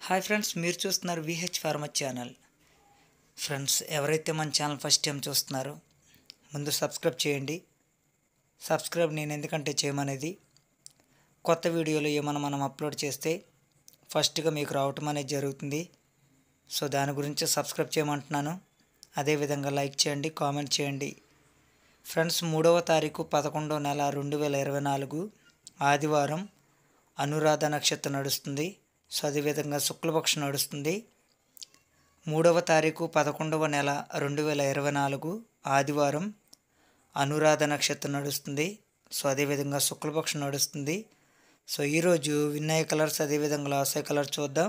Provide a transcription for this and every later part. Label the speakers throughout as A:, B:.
A: hi friends మీరు చూస్తున్నారు VH farmer channel friends ఎవరైతే మన ఛానల్ ఫస్ట్ టైం చూస్తున్నారో ముందు సబ్స్క్రైబ్ చేయండి సబ్స్క్రైబ్ నేను ఎందుకంటే చేయమనేది కొత్త వీడియోలు ఏమైనా మనం అప్లోడ్ చేస్తే ఫస్ట్గా మీకు రావటం అనేది జరుగుతుంది సో దాని గురించి సబ్స్క్రైబ్ చేయమంటున్నాను అదేవిధంగా లైక్ చేయండి కామెంట్ చేయండి ఫ్రెండ్స్ మూడవ తారీఖు పదకొండవ నెల రెండు వేల ఇరవై నాలుగు ఆదివారం అనురాధ నక్షత్రం నడుస్తుంది సో అదేవిధంగా శుక్లపక్షం నడుస్తుంది మూడవ తారీఖు పదకొండవ నెల రెండు వేల ఇరవై నాలుగు ఆదివారం అనురాధ నక్షత్రం నడుస్తుంది సో అదేవిధంగా శుక్లపక్షం నడుస్తుంది సో ఈరోజు విన్నయ కలర్స్ అదేవిధంగా లాసే కలర్ చూద్దాం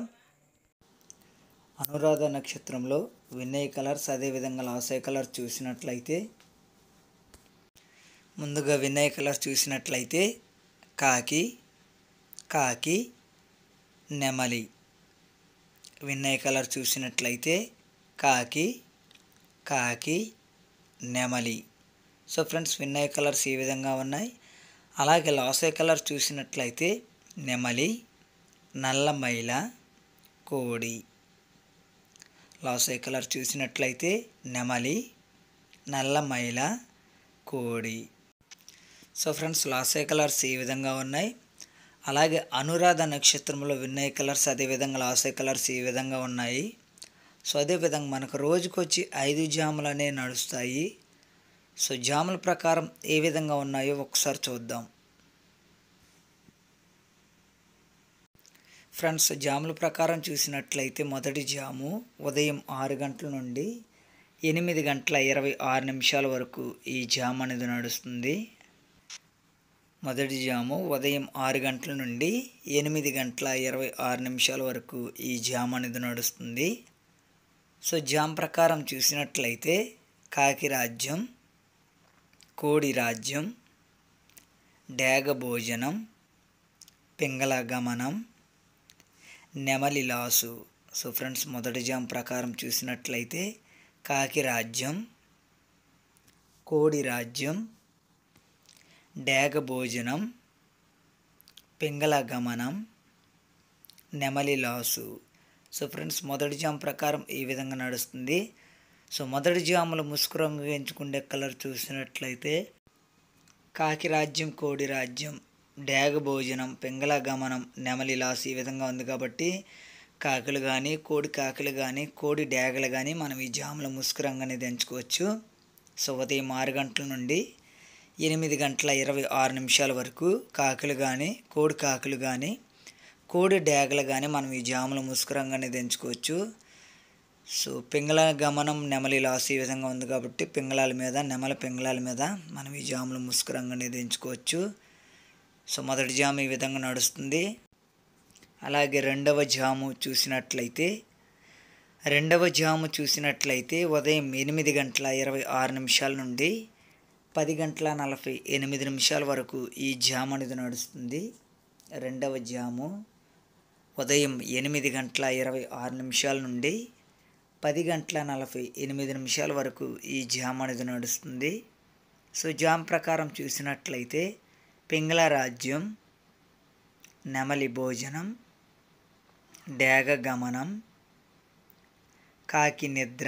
A: అనురాధ నక్షత్రంలో విన్నయ కలర్స్ అదేవిధంగా లాసే కలర్ చూసినట్లయితే ముందుగా వినయ్ కలర్ చూసినట్లయితే కాకి కాకి నెమలి వినయ్ కలర్ చూసినట్లయితే కాకి కాకి నెమలి సో ఫ్రెండ్స్ వినయ్ కలర్స్ ఈ విధంగా ఉన్నాయి అలాగే లాసే కలర్ చూసినట్లయితే నెమలి నల్ల మైల కోడి లాసే కలర్ చూసినట్లయితే నెమలి నల్ల మైల కోడి సో ఫ్రెండ్స్ లాసే కలర్స్ ఈ విధంగా ఉన్నాయి అలాగే అనురాధ నక్షత్రంలో విన్నయ కలర్స్ అదేవిధంగా లాసే కలర్స్ ఈ విధంగా ఉన్నాయి సో అదేవిధంగా మనకు రోజుకొచ్చి ఐదు జాములు అనేవి నడుస్తాయి సో జాముల ప్రకారం ఏ విధంగా ఉన్నాయో ఒకసారి చూద్దాం ఫ్రెండ్స్ జాముల ప్రకారం చూసినట్లయితే మొదటి జాము ఉదయం ఆరు గంటల నుండి ఎనిమిది గంటల ఇరవై ఆరు నిమిషాల వరకు ఈ జామ్ అనేది నడుస్తుంది మొదటి జాము ఉదయం ఆరు గంటల నుండి ఎనిమిది గంటల ఇరవై ఆరు నిమిషాల వరకు ఈ జామ్ అనేది నడుస్తుంది సో జామ్ ప్రకారం చూసినట్లయితే కాకి రాజ్యం కోడి రాజ్యం డేగ భోజనం పింగళ గమనం నెమలి లాసు సో ఫ్రెండ్స్ మొదటి జామ్ ప్రకారం చూసినట్లయితే కాకి రాజ్యం కోడి రాజ్యం డేగ భోజనం పింగళ గమనం నెమలి లాసు సో ఫ్రెండ్స్ మొదటి జామ్ ప్రకారం ఈ విధంగా నడుస్తుంది సో మొదటి జాములు ముసుగు రంగు ఎంచుకునే కలర్ చూసినట్లయితే కాకి రాజ్యం కోడి రాజ్యం డేగ భోజనం పింగళ గమనం నెమలి లాస్ ఈ విధంగా ఉంది కాబట్టి కాకులు కానీ కోడి కాకులు కానీ కోడి డేగలు కానీ మనం ఈ జాముల ముసుగు రంగు అనేది ఎంచుకోవచ్చు సో ఉదయం ఆరు గంటల నుండి ఎనిమిది గంటల ఇరవై ఆరు నిమిషాల వరకు కాకులు కానీ కోడి కాకులు కానీ కోడి డేగలు కానీ మనం ఈ జాముల ముసుగు రంగు అనేది ఎంచుకోవచ్చు సో పింగళ గమనం నెమలి లాస్ ఈ విధంగా ఉంది కాబట్టి పింగళాల మీద నెమల పింగళాల మీద మనం ఈ జాముల ముసుగు రంగు అనేది ఎంచుకోవచ్చు సో మొదటి జాము ఈ విధంగా నడుస్తుంది అలాగే రెండవ జాము చూసినట్లయితే రెండవ జాము చూసినట్లయితే ఉదయం ఎనిమిది గంటల ఇరవై ఆరు నిమిషాల నుండి పది గంటల నలభై ఎనిమిది నిమిషాల వరకు ఈ జాము అనేది నడుస్తుంది రెండవ జాము ఉదయం ఎనిమిది గంటల ఇరవై ఆరు నిమిషాల నుండి పది గంటల నలభై ఎనిమిది నిమిషాల వరకు ఈ జామ్ అనేది నడుస్తుంది సో జామ్ ప్రకారం చూసినట్లయితే పింగళ రాజ్యం నెమలి భోజనం డేగ గమనం కాకి నిద్ర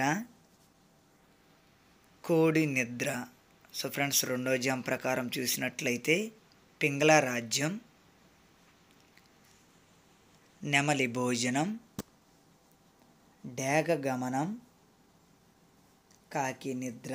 A: కోడి నిద్ర సో ఫ్రెండ్స్ రెండో జామ్ ప్రకారం చూసినట్లయితే పింగళ రాజ్యం నెమలి భోజనం డేగ గమనం కాకి నిద్ర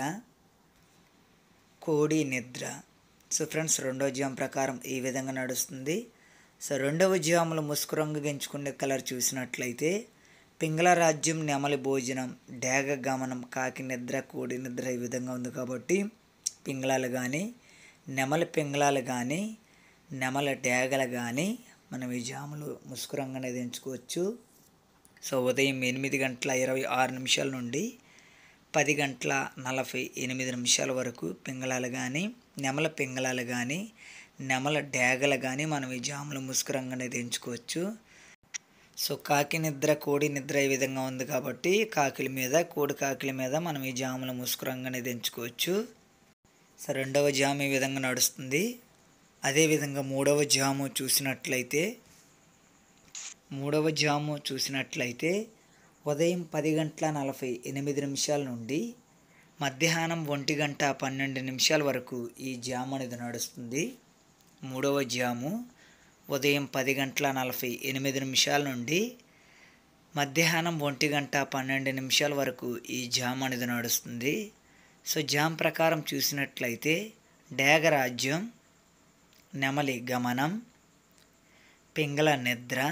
A: కోడి నిద్ర సో ఫ్రెండ్స్ రెండో జామ్ ప్రకారం ఈ విధంగా నడుస్తుంది సో రెండవ జాములు ముసుగు రంగు గెంచుకునే కలర్ చూసినట్లయితే పింగళ రాజ్యం నెమలి భోజనం డేగ గమనం కాకి నిద్ర కోడి నిద్ర ఈ విధంగా ఉంది కాబట్టి పింగళాలు కానీ నెమలి పింగళాలు కానీ నెమల డేగలు కానీ మనం ఈ జాములు ముసుగు రంగు అనేది ఎంచుకోవచ్చు సో ఉదయం ఎనిమిది గంటల ఇరవై ఆరు నిమిషాల నుండి పది గంటల నలభై ఎనిమిది నిమిషాల వరకు పింగళాలు కానీ నెమల పింగళాలు కానీ నెమల డేగలు కానీ మనం ఈ జాముల ముసుగు రంగు అనేది ఎంచుకోవచ్చు సో కాకి నిద్ర కోడి నిద్ర ఈ విధంగా ఉంది కాబట్టి కాకిల మీద కోడి కాకిల మీద మనం ఈ జాముల ముసుగు రంగు అనేది ఎంచుకోవచ్చు సో రెండవ జాము ఈ విధంగా నడుస్తుంది అదేవిధంగా మూడవ జాము చూసినట్లయితే మూడవ జాము చూసినట్లయితే ఉదయం పది గంటల నలభై ఎనిమిది నిమిషాల నుండి మధ్యాహ్నం ఒంటి గంట పన్నెండు నిమిషాల వరకు ఈ జాము అనేది నడుస్తుంది మూడవ జాము ఉదయం పది గంటల నలభై ఎనిమిది నిమిషాల నుండి మధ్యాహ్నం ఒంటి గంట పన్నెండు నిమిషాల వరకు ఈ జామ్ అనేది నడుస్తుంది సో జామ్ ప్రకారం చూసినట్లయితే డేగరాజ్యం నెమలి గమనం పింగళ నిద్ర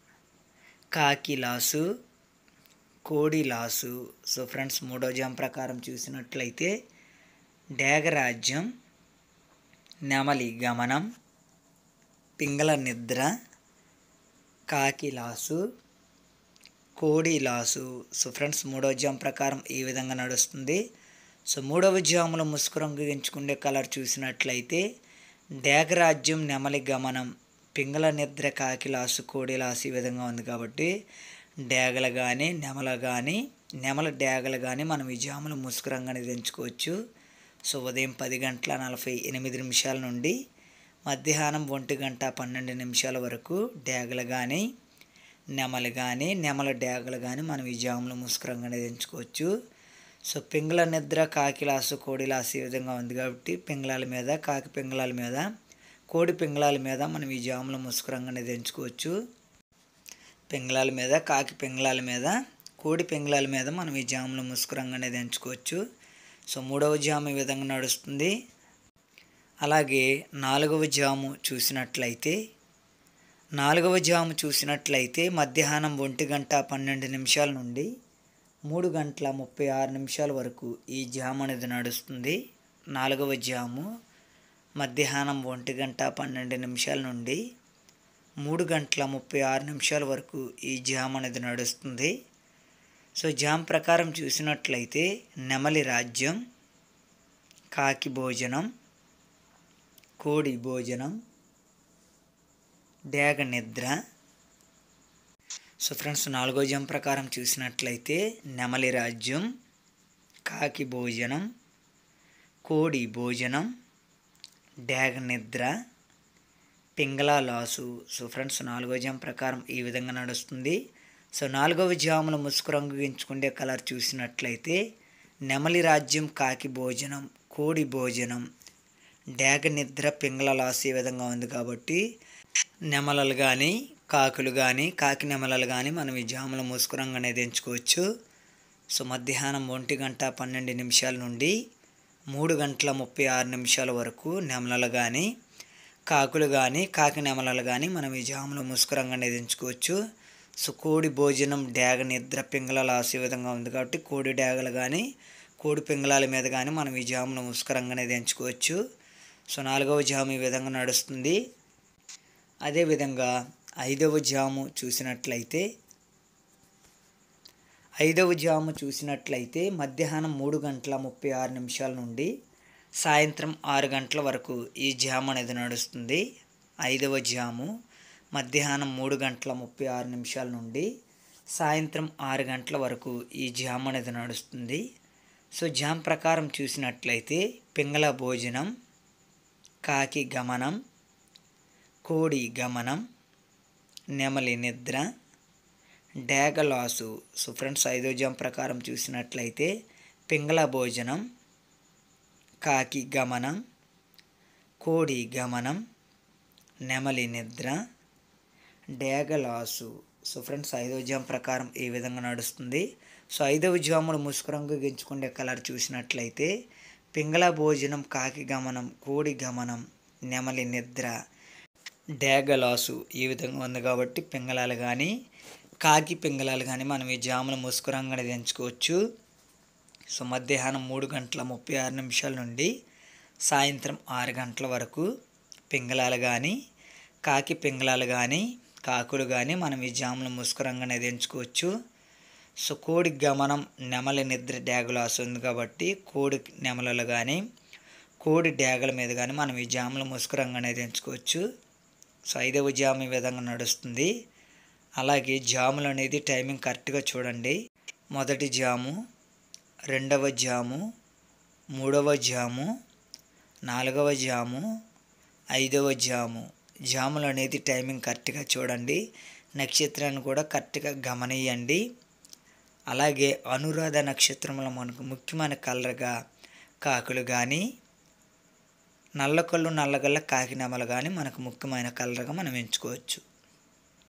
A: కాకి లాసు కోడి లాసు సో ఫ్రెండ్స్ మూడో జామ్ ప్రకారం చూసినట్లయితే డేగరాజ్యం నెమలి గమనం పింగళ నిద్ర కాకి లాసు కోడి లాసు సో ఫ్రెండ్స్ మూడవ జామ్ ప్రకారం ఈ విధంగా నడుస్తుంది సో మూడవ జాములో ముసుగు రంగు ఎంచుకునే కలర్ చూసినట్లయితే డేగరాజ్యం నెమలి గమనం పింగళ నిద్ర కాకి లాసు కోడి లాసు ఈ విధంగా ఉంది కాబట్టి డేగలు కానీ నెమల కానీ నెమల డేగలు కానీ మనం ఈ జాములో ముసుగు రంగు అనేది ఎంచుకోవచ్చు సో ఉదయం పది గంటల నలభై ఎనిమిది నిమిషాల నుండి మధ్యాహ్నం ఒంటి గంట పన్నెండు నిమిషాల వరకు డేగలు కానీ నెమలు కానీ నెమల డేగలు కానీ మనం ఈ జాములో ముసుకురంగా అనేది ఎంచుకోవచ్చు సో పింగళ నిద్ర కాకిలాసు కోడిలాసు ఈ విధంగా ఉంది కాబట్టి పింగళాల మీద కాకి పింగళాల మీద కోడి పింగళాల మీద మనం ఈ జాములో ముసుకురంగా అనేది ఎంచుకోవచ్చు పింగళాల మీద కాకి పింగళాల మీద కోడి పింగళాల మీద మనం ఈ జాములో ముసుకురంగా అనేది ఎంచుకోవచ్చు సో మూడవ జాము ఈ విధంగా నడుస్తుంది అలాగే నాలుగవ జాము చూసినట్లయితే నాలుగవ జాము చూసినట్లయితే మధ్యాహ్నం ఒంటి గంట పన్నెండు నిమిషాల నుండి మూడు గంటల ముప్పై ఆరు నిమిషాల వరకు ఈ జాము అనేది నడుస్తుంది నాలుగవ జాము మధ్యాహ్నం ఒంటి గంట పన్నెండు నిమిషాల నుండి మూడు గంటల ముప్పై ఆరు నిమిషాల వరకు ఈ జామ్ అనేది నడుస్తుంది సో జామ్ ప్రకారం చూసినట్లయితే నెమలి రాజ్యం కాకి భోజనం కోడి భోజనం డేగ నిద్ర సో ఫ్రెండ్స్ నాలుగో జం ప్రకారం చూసినట్లయితే నెమలి రాజ్యం కాకి భోజనం కోడి భోజనం డేగ నిద్ర పింగళా లాసు సో ఫ్రెండ్స్ నాలుగో జామ్ ప్రకారం ఈ విధంగా నడుస్తుంది సో నాలుగవ జామును ముసుగు రంగు ఎంచుకునే కలర్ చూసినట్లయితే నెమలి రాజ్యం కాకి భోజనం కోడి భోజనం డేగ నిద్ర పింగళ లాస్ ఈ విధంగా ఉంది కాబట్టి నెమలలు కానీ కాకులు కానీ కాకి నెమలలు కానీ మనం ఈ జాముల ముసుగు రంగు అనేది ఎంచుకోవచ్చు సో మధ్యాహ్నం ఒంటి గంట పన్నెండు నిమిషాల నుండి మూడు గంటల ముప్పై ఆరు నిమిషాల వరకు నెమలలు కానీ కాకులు కానీ కాకి నెమలలు కానీ మనం ఈ జాములో ముసుగు రంగు అనేది ఎంచుకోవచ్చు సో కోడి భోజనం డేగ నిద్ర పింగళ లాస్ ఈ విధంగా ఉంది కాబట్టి కోడి డేగలు కానీ కోడి పింగళాల మీద కానీ మనం ఈ జామును ముసుగు రంగు అనేది ఎంచుకోవచ్చు సో నాలుగవ జాము ఈ విధంగా నడుస్తుంది అదేవిధంగా ఐదవ జాము చూసినట్లయితే ఐదవ జాము చూసినట్లయితే మధ్యాహ్నం మూడు గంటల ముప్పై ఆరు నిమిషాల నుండి సాయంత్రం ఆరు గంటల వరకు ఈ జాము అనేది నడుస్తుంది ఐదవ జాము మధ్యాహ్నం మూడు గంటల ముప్పై ఆరు నిమిషాల నుండి సాయంత్రం ఆరు గంటల వరకు ఈ జాము అనేది నడుస్తుంది సో జామ్ ప్రకారం చూసినట్లయితే పింగళ భోజనం కాకి గమనం కోడి గమనం నెమలి నిద్ర డేగలాసు సో ఫ్రెండ్స్ ఐదో జామ్ ప్రకారం చూసినట్లయితే పింగళ భోజనం కాకి గమనం కోడి గమనం నెమలి నిద్ర డేగలాసు సో ఫ్రెండ్స్ ఐదో జామ్ ప్రకారం ఈ విధంగా నడుస్తుంది సో ఐదవ జాముడు ముసుగు రంగు గెంచుకునే కలర్ చూసినట్లయితే పింగళ భోజనం కాకి గమనం కోడి గమనం నెమలి నిద్ర డేగలాసు ఈ విధంగా ఉంది కాబట్టి పింగళాలు కానీ కాకి పింగళాలు కానీ మనం ఈ జాముల ముసుగు రంగు అనేది ఎంచుకోవచ్చు సో మధ్యాహ్నం మూడు గంటల ముప్పై ఆరు నిమిషాల నుండి సాయంత్రం ఆరు గంటల వరకు పింగళాలు కానీ కాకి పింగళాలు కానీ కాకులు కానీ మనం ఈ జాముల ముసుగు రంగు అనేది ఎంచుకోవచ్చు సో కోడి గమనం నెమలి నిద్ర డ్యాగులాస్ ఉంది కాబట్టి కోడి నెమలలు కానీ కోడి డ్యాగల మీద కానీ మనం ఈ జాముల ముసుగు రంగు అనేది ఎంచుకోవచ్చు సో ఐదవ జాము ఈ విధంగా నడుస్తుంది అలాగే జాములు అనేది టైమింగ్ కరెక్ట్గా చూడండి మొదటి జాము రెండవ జాము మూడవ జాము నాలుగవ జాము ఐదవ జాము జాములు అనేది టైమింగ్ కరెక్ట్గా చూడండి నక్షత్రాన్ని కూడా కరెక్ట్గా గమనియండి అలాగే అనురాధ నక్షత్రంలో మనకు ముఖ్యమైన కలర్గా కాకులు కానీ నల్లకళ్ళు నల్లగల్ల కాకినామలు కానీ మనకు ముఖ్యమైన కలర్గా మనం ఎంచుకోవచ్చు